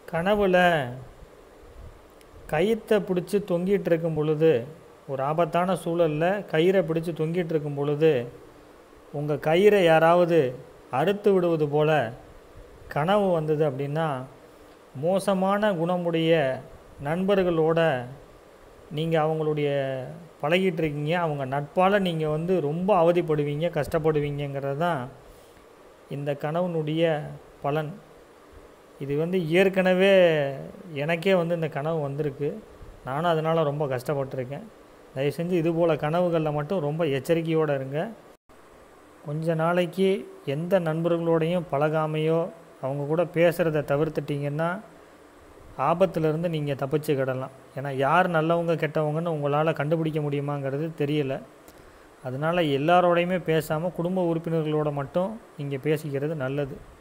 கனவில் கயிற்றை பிடிச்சி தொங்கிட்டு இருக்கும் பொழுது ஒரு ஆபத்தான சூழலில் கயிறை பிடிச்சி தொங்கிட்டு இருக்கும் பொழுது உங்கள் கயிறை யாராவது அறுத்து விடுவது போல கனவு வந்தது அப்படின்னா மோசமான குணமுடைய நண்பர்களோட நீங்கள் அவங்களுடைய பழகிட்டு இருக்கீங்க அவங்க நட்பால் நீங்கள் வந்து ரொம்ப அவதிப்படுவீங்க கஷ்டப்படுவீங்கங்கிறது தான் இந்த கனவுனுடைய பலன் இது வந்து ஏற்கனவே எனக்கே வந்து இந்த கனவு வந்திருக்கு நானும் அதனால் ரொம்ப கஷ்டப்பட்டிருக்கேன் தயவு செஞ்சு இது போல் கனவுகளில் மட்டும் ரொம்ப எச்சரிக்கையோடு இருங்க கொஞ்ச நாளைக்கு எந்த நண்பர்களோடையும் பழகாமையோ அவங்க கூட பேசுகிறத தவிர்த்துட்டிங்கன்னா ஆபத்துலேருந்து நீங்கள் தப்பிச்சுக்கிடலாம் ஏன்னா யார் நல்லவங்க கெட்டவங்கன்னு உங்களால் கண்டுபிடிக்க முடியுமாங்கிறது தெரியல அதனால் எல்லாரோடையுமே பேசாமல் குடும்ப உறுப்பினர்களோட மட்டும் நீங்கள் பேசிக்கிறது நல்லது